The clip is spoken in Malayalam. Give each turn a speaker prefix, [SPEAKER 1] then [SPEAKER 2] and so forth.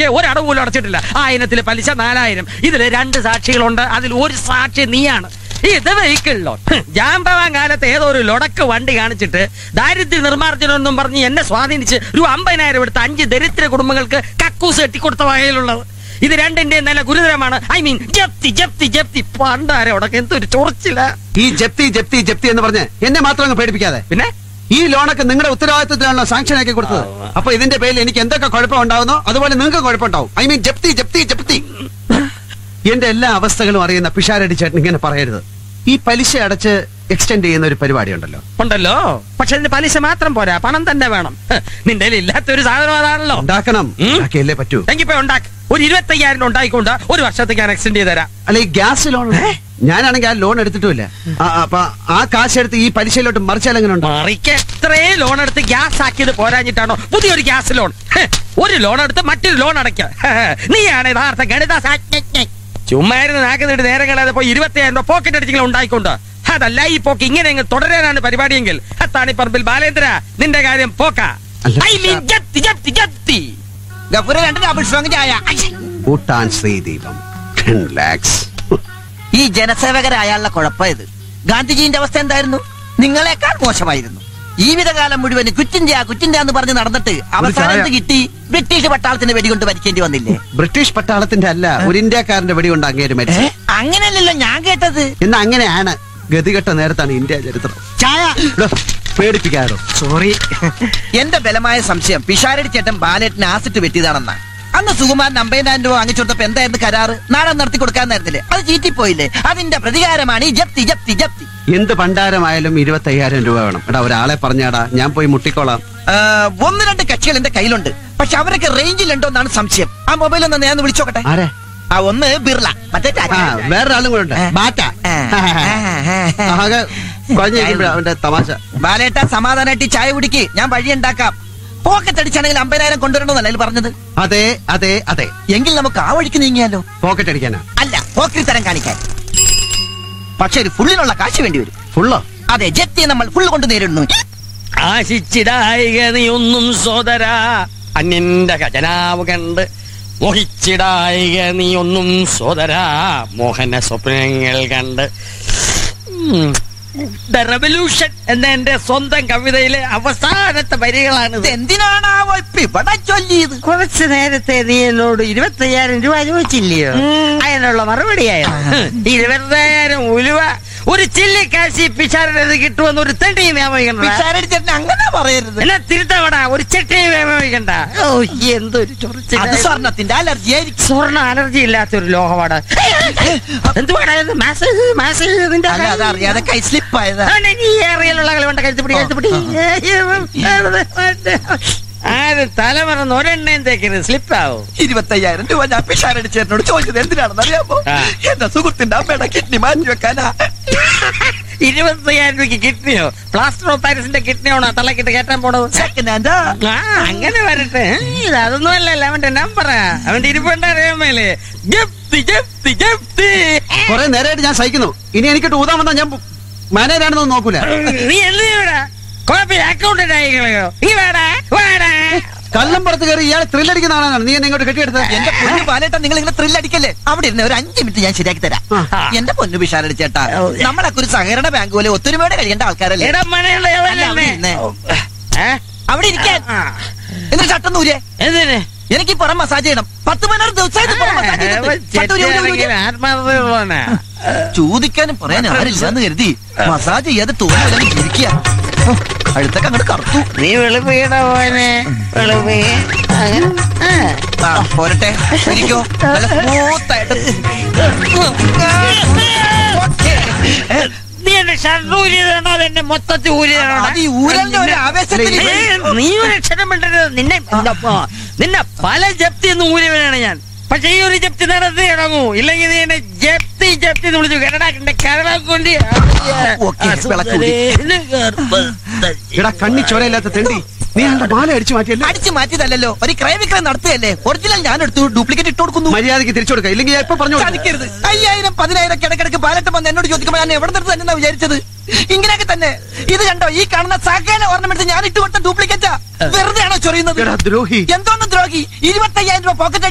[SPEAKER 1] നോക്കിയ ഒരടവ് പോലും അടച്ചിട്ടില്ല ആയിരത്തിൽ പലിശ നാലായിരം ഇതില് രണ്ട് സാക്ഷികളുണ്ട് അതിൽ ഒരു സാക്ഷി നീയാണ് ഇത് വെഹിക്കിൾ ലോൺ ജാമ്പവാൻ കാലത്ത് ഏതോ ഒരു ലൊടക്ക് വണ്ടി കാണിച്ചിട്ട് ദാരിദ്ര്യ നിർമ്മാർജ്ജനം എന്നും പറഞ്ഞ് എന്നെ സ്വാധീനിച്ച് ഒരു അമ്പതിനായിരം എടുത്ത് അഞ്ച് ദരിദ്ര കുടുംബങ്ങൾക്ക് കക്കൂസ് കെട്ടിക്കൊടുത്ത വകയിലുള്ളത് ഇത് രണ്ടിന്റെ നില ഗുരുതരമാണ് ഐ മീൻ ജപ്തി ജപ്തി ജപ്തി പണ്ടാരെ ഉടക്കം എന്തൊരു ചൊറിച്ചില്ല
[SPEAKER 2] ഈ ജപ്തി ജപ്തി ജപ്തി എന്ന് പറഞ്ഞ് എന്നെ മാത്രം അങ്ങ് പേടിപ്പിക്കാതെ
[SPEAKER 1] പിന്നെ
[SPEAKER 2] ഈ ലോണൊക്കെ നിങ്ങളുടെ ഉത്തരവാദിത്തത്തിലാണല്ലോ സാങ്ഷൻ ആക്കി കൊടുത്തത് അപ്പൊ ഇതിന്റെ പേരിൽ എനിക്ക് എന്തൊക്കെ കുഴപ്പം ഉണ്ടാവുന്നോ അതുപോലെ നിങ്ങൾക്ക് കുഴപ്പമുണ്ടാവും ഐ മീൻ ജപ്തി ജപ്തി ജപ്തി എന്റെ എല്ലാ അവസ്ഥകളും അറിയുന്ന പിഷാരടി ചേട്ടൻ ഇങ്ങനെ പറയരുത് ഈ പലിശ അടച്ച് എക്സ്റ്റെൻഡ് ചെയ്യുന്ന ഒരു പരിപാടി ഉണ്ടല്ലോ
[SPEAKER 1] ഉണ്ടല്ലോ പക്ഷെ അതിന് പലിശ മാത്രം പോരാ പണം തന്നെ വേണം ഹ്, നിന്റെ കയ്യിൽ ഇല്ലാത്തൊരു സാധനം അതാണല്ലോ
[SPEAKER 2] ഉണ്ടാക്കണം
[SPEAKER 1] ഉം.
[SPEAKER 2] ഉണ്ടാക്കിയല്ലേ പറ്റൂ
[SPEAKER 1] എങ്കിപ്പോ ഉണ്ടാക്ക് ഒരു ഇരുപത്തയ്യായിരം ഉണ്ടായിക്കൊണ്ട് ഒരു വർഷത്തേക്ക് ഞാൻ എക്സ്റ്റെൻഡ് ചെയ്ത് തരാം
[SPEAKER 2] അല്ല ഈ ഗ്യാസ് ലോൺ ഞാനാണെങ്കിൽ ആ ലോൺ എടുത്തിട്ടുമില്ല ആ, അപ്പൊ ആ കാശ് എടുത്ത് ഈ പലിശയിലോട്ട് മറിച്ചാൽ എങ്ങനെ ഉണ്ട്
[SPEAKER 1] മറിക്ക് എത്രേ ലോൺ എടുത്ത് ഗ്യാസ് ആക്കിയത് പോരാഞ്ഞിട്ടാണോ പുതിയൊരു ഗ്യാസ് ലോൺ ഹ്, ഒരു ലോൺ എടുത്ത് മറ്റൊരു ലോൺ അടയ്ക്ക നീയാണ് യഥാർത്ഥ ഗണിത ശാസ്ത്രജ്ഞൻ. ചുമ്മാ ഇരുന്ന് നാക്കുന്നിട്ട് നേരം കളയാതെ പോയി ഇരുപത്തിയായിരം രൂപ പോക്കറ്റ് അടിച്ചിങ്ങനെ ഉണ്ടായിക്കൊണ്ട് അതല്ല ഈ പോക്ക് ഇങ്ങനെ അങ്ങ് തുടരാനാണ് പരിപാടിയെങ്കിൽ അത്താണിപ്പറമ്പിൽ ബാലേന്ദ്ര നിന്റെ കാര്യം പോക്ക
[SPEAKER 2] അല്ല,
[SPEAKER 1] ഐ മീൻ ജപ്തി ജപ്തി ജപ്തി
[SPEAKER 3] ഗഫൂര് രണ്ട് ഡബിൾ സ്ട്രോങ് ചായ ഐ.
[SPEAKER 2] ഭൂട്ടാൻ ശ്രീദീപം ടെൻ ലാക്സ്
[SPEAKER 3] ഈ ജനസേവകരായുള്ള കുഴപ്പം ഇത് ഗാന്ധിജീന്റെ അവസ്ഥ എന്തായിരുന്നു നിങ്ങളെക്കാൾ മോശമായിരുന്നു ജീവിതകാലം മുഴുവൻ കുറ്റിന്ത്യ കുറ്റിന്ത്യ എന്ന് പറഞ്ഞ് നടന്നിട്ട് അവസാനം
[SPEAKER 2] ചായ.
[SPEAKER 3] എന്ത് കിട്ടി ബ്രിട്ടീഷ് പട്ടാളത്തിന് വെടികൊണ്ട് മരിക്കേണ്ടി വന്നില്ലേ
[SPEAKER 2] ബ്രിട്ടീഷ് പട്ടാളത്തിന്റെ അല്ല ഒരു ഇന്ത്യക്കാരന്റെ വെടികൊണ്ട് അങ്ങേര്
[SPEAKER 3] ഏ?
[SPEAKER 2] മരിച്ചു
[SPEAKER 3] അങ്ങനെയല്ലല്ലോ ഞാൻ കേട്ടത്
[SPEAKER 2] എന്നാ അങ്ങനെയാണ് ഗതികെട്ട നേരത്താണ് ഇന്ത്യ ചരിത്രം
[SPEAKER 3] ചായ
[SPEAKER 2] എടോ, പേടിപ്പിക്കാറോ
[SPEAKER 3] സോറി എന്റെ ബലമായ സംശയം പിഷാരടി ചേട്ടൻ ബാലേട്ടിന് ആസിട്ട് വെട്ടിയതാണെന്നാ അന്ന് സുകുമാരൻ അമ്പതിനായിരം രൂപ വാങ്ങിച്ചു കൊടുത്തപ്പോ എന്തായിരുന്നു കരാറ് നാടൻ നടത്തി കൊടുക്കാന്നായിരുന്നില്ലേ അത് ചീറ്റിപ്പോയില്ലേ അതിന്റെ പ്രതികാരമാണ് ഈ ജപ്തി ജപ്തി ജപ്തി
[SPEAKER 2] എന്ത് പണ്ടാരമായാലും ഇരുപത്തി അയ്യായിരം രൂപ വേണം എടാ ഒരാളെ പറഞ്ഞാടാ ഞാൻ പോയി മുട്ടിക്കോളാം
[SPEAKER 3] ആ, ഒന്ന് രണ്ട് കക്ഷികൾ എന്റെ കയ്യിലുണ്ട് പക്ഷെ അവരൊക്കെ റേഞ്ചിലുണ്ടോ എന്നാണ് സംശയം ആ മൊബൈൽ ഒന്ന് ഞാൻ ഒന്ന് വിളിച്ചോക്കട്ടെ
[SPEAKER 2] ആരെ
[SPEAKER 3] ആ ഒന്ന് ബിർള മറ്റേ ടാറ്റ.
[SPEAKER 2] ആ വേറൊരാളും കൂടെ ഉണ്ട്
[SPEAKER 3] ഏ.
[SPEAKER 2] ബാറ്റ
[SPEAKER 3] ആ, ആ, ആ.
[SPEAKER 2] ആകെ കുഴഞ്ഞിരിക്കുമ്പോഴാ അവന്റെ തമാശ
[SPEAKER 3] ബാലേട്ട സമാധാനമായിട്ട് ഈ ചായ കുടിക്ക് ഞാൻ വഴി ഉണ്ടാക്കാം പോക്കറ്റ് അടിച്ചാണെങ്കിൽ അമ്പതിനായിരം കൊണ്ടുവരണമെന്നല്ല അതിൽ പറഞ്ഞത്
[SPEAKER 2] അതെ അതെ അതെ
[SPEAKER 3] എങ്കിൽ നമുക്ക് ആ വഴിക്ക് നീങ്ങിയാലോ
[SPEAKER 2] പോക്കറ്റ് അടിക്കാനാ
[SPEAKER 3] അല്ല പോക്കരി തരം കാണിക്കാൻ പക്ഷെ ഒരു ഫുള്ളിനുള്ള കാശ് വേണ്ടി വരും
[SPEAKER 2] ഫുള്ളോ
[SPEAKER 3] അതെ ജപ്തി നമ്മൾ ഫുള്ള് കൊണ്ട് നേരിടുന്നു
[SPEAKER 1] ആശിച്ചിടായിക നീ ഒന്നും സോദര അന്യന്റെ ഖജനാവ് കണ്ട് മോഹിച്ചിടായിക നീ ഒന്നും സോദര മോഹന സ്വപ്നങ്ങൾ കണ്ട് ദ റെവല്യൂഷൻ എന്ന എന്റെ സ്വന്തം കവിതയിലെ അവസാനത്തെ വരികളാണ്
[SPEAKER 3] ഇത് എന്തിനാണാവോ ഇപ്പൊ ഇവിടെ ചൊല്ലിയത്
[SPEAKER 1] കുറച്ചു നേരത്തെ നീ എന്നോട് ഇരുപത്തയ്യായിരം രൂപ ചോദിച്ചില്ലയോ
[SPEAKER 3] ഉം.
[SPEAKER 1] അതിനുള്ള മറുപടിയായിരുന്നു ഇരുപത്തയ്യായിരം ഉലുവ ഒരു ചില്ലിക്കാശി പിശാരത് കിട്ടുമെന്ന് ഒരു തെണ്ടി നിയമം
[SPEAKER 3] പിഷാരടിച്ചേട്ടൻ അങ്ങനെ പറയരുത്
[SPEAKER 1] എന്നെ തിരുത്തവടാ ഒരു ചെട്ടി നിയമിക്കണ്ട ഓ എന്തൊരു
[SPEAKER 3] അത്
[SPEAKER 1] ചൊറിച്ചിൽ
[SPEAKER 3] സ്വർണത്തിന്റെ അലർജി ആയിരിക്കും
[SPEAKER 1] സ്വർണ്ണ അലർജി ഇല്ലാത്ത ഒരു ലോഹമാണ് എന്തുവാടാ ഇത് മാസേജ് മാസേജ് നിന്റെ
[SPEAKER 3] അല്ല അത് അറിയാതെ കൈ സ്ലിപ്പ് ആയതാ
[SPEAKER 1] അവനെ ഈ ഏറിയലുള്ള കളി കൊണ്ട് കഴുത്തുപിടി കഴുത്തുപിടി ആരും തലമറന്ന് ഒരെണ്ണയും തേക്കരുത് സ്ലിപ്പ് ആവും
[SPEAKER 3] ഇരുപത്തയ്യായിരം രൂപ ഞാൻ പിഷാരടിച്ചേട്ടനോട് ചോദിച്ചത് എന്തിനാണെന്ന് അറിയാമോ
[SPEAKER 1] ആ.
[SPEAKER 3] എന്റെ സുഹൃത്തിന്റെ അമ്മയുടെ കിഡ്നി മാറ്റി വെക്കാനാ
[SPEAKER 1] ഇരുപത്തയ്യായിരം രൂപയ്ക്ക് കിഡ്നിയോ പ്ലാസ്റ്റർ ഓഫ് പാരീസിന്റെ കിഡ്നിയാണോ തള്ളക്കിട്ട് കയറ്റാൻ പോണത്
[SPEAKER 3] സെക്കൻഡ് ഹാൻഡാ
[SPEAKER 1] ആ അങ്ങനെ വരട്ടെ ഇത് അതൊന്നും അല്ലല്ലോ അവന്റെ നമ്പറാ അവന്റെ ഇരിപ്പുണ്ട് അറിയാൻ മേലെ ജപ്തി ജപ്തി ജപ്തി
[SPEAKER 2] കുറെ നേരമായിട്ട് ഞാൻ സഹിക്കുന്നു ഇനി എനിക്കിട്ട് ഊതാൻ വന്നാൽ ഞാൻ മാനേജാണെന്നൊന്നും നോക്കൂല
[SPEAKER 1] നീ എന്ത് ചെയ്യടാ കുഴപ്പമില്ല അക്കൗണ്ടന്റ് ആയിക്കളയോ നീ വേടാ വേടാ
[SPEAKER 2] കള്ളം പുറത്ത് കയറി ഇയാൾ ത്രില്ലടിക്കുന്ന ആളാണ് നീ എന്നെ ഇങ്ങോട്ട് കെട്ടിയെടുത്തത്
[SPEAKER 3] എന്റെ പൊന്നു പാലേട്ട നിങ്ങൾ ഇങ്ങനെ ത്രില്ല് അടിക്കല്ലേ അവിടെ ഇരുന്ന് ഒരു അഞ്ച് മിനിറ്റ് ഞാൻ ശരിയാക്കി തരാം
[SPEAKER 1] ആ.
[SPEAKER 3] എന്റെ പൊന്നു പിഷാരടിച്ചേട്ടാ
[SPEAKER 1] ഓ.
[SPEAKER 3] നമ്മളൊക്കെ ഒരു സഹകരണ ബാങ്ക് പോലെ ഒത്തൊരുമയോടെ കഴിയേണ്ട ആൾക്കാരല്ലേ
[SPEAKER 1] ഇടം മഴയുള്ള
[SPEAKER 3] അല്ല, അവിടെ ഇരുന്നേ. അവിടെ ഇരിക്കാൻ എന്നിട്ട് ചട്ടം നൂരെ
[SPEAKER 1] എന്തിന്
[SPEAKER 3] എനിക്ക് ഈ പുറം മസാജ് ചെയ്യണം പത്ത് പതിനാറ് ദിവസമായിട്ട് പുറം മസാജ് ചെയ്തിട്ട്. ഷർട്ട് ഊരി, ഊരി, ഊരി, ഊരി.
[SPEAKER 1] ആത്മാർത്ഥ
[SPEAKER 3] ചോദിക്കാനും പറയാൻ ആരില്ലെന്ന് കരുതി മസാജ് ചെയ്യാതെ തോന്നി ഇരിക്കുക അഴുത്തൊക്കെ അങ്ങോട്ട് കറുത്തു
[SPEAKER 1] നീ വെളുപ്പീട പോനെ വെളുപ്പീ അങ്ങനെ ആ.
[SPEAKER 3] ആ പോരട്ടെ ഇരിക്കോ നല്ല സ്മൂത്ത് ആയിട്ട് ഏ,
[SPEAKER 1] നീ എന്റെ ഷർട്ട് ഊരിയതാണോ അതെന്നെ മൊത്തത്തിൽ ഊരിയതാണോ
[SPEAKER 3] അത് ഈ ഊരലിന്റെ ഒരു ആവേശത്തിൽ
[SPEAKER 1] ഏയ്, നീ ഒരു അക്ഷരം മിണ്ടരുത് നിന്നെ നിന്നെ- നിന്നെ പല ജപ്തി എന്ന് ഊരിയവനാണ് ഞാൻ പക്ഷെ ഈ ഒരു ജപ്തി നടത്തി ഇടങ്ങൂ ഇല്ലെങ്കിൽ നീ എന്നെ ജപ്തി ജപ്തി എന്ന് വിളിച്ചു കേരളാക്കിന്റെ കേരള കൊണ്ട്
[SPEAKER 3] ഓക്കേ, വിളക്ക് ഊരി.
[SPEAKER 2] എടാ കണ്ണി ചോരയില്ലാത്ത തെണ്ടി നീ അയാളുടെ മാല അടിച്ചു മാറ്റിയല്ലേ
[SPEAKER 3] അടിച്ചു മാറ്റിയതല്ലോ ഒരു ക്രയവിക്രയം നടത്തുകയല്ലേ ഒറിജിനൽ ഞാൻ എടുത്തു ഡ്യൂപ്ലിക്കേറ്റ് ഇട്ട് കൊടുക്കുന്നു
[SPEAKER 2] മര്യാദക്ക് തിരിച്ചു കൊടുക്ക ഇല്ലെങ്കിൽ ഞാൻ ഇപ്പൊ പറഞ്ഞു കൊടുക്കാം.
[SPEAKER 3] ചതിക്കരുത് അയ്യായിരം പതിനായിരം കിടക്കിടക്ക് പാലട്ട് വന്ന് എന്നോട് ചോദിക്കുമ്പോൾ ഞാൻ എവിടെ നിർത്തി തന്നെ വിചാരിച്ചത് ഇങ്ങനെയൊക്കെ തന്നെ ഇത് കണ്ടോ ഈ കാണുന്ന സകല ഓർണമെന്റ്സ് ഞാൻ ഇട്ട് കൊടുത്ത ഡ്യൂപ്ലിക്കേറ്റാ വെറുതെ ആണോ ചൊറിയുന്നത്
[SPEAKER 2] എടാ ദ്രോഹി
[SPEAKER 3] എന്തോന്ന് ദ്രോഹി ഇരുപത്തയ്യായിരം രൂപ പോക്കറ്റ്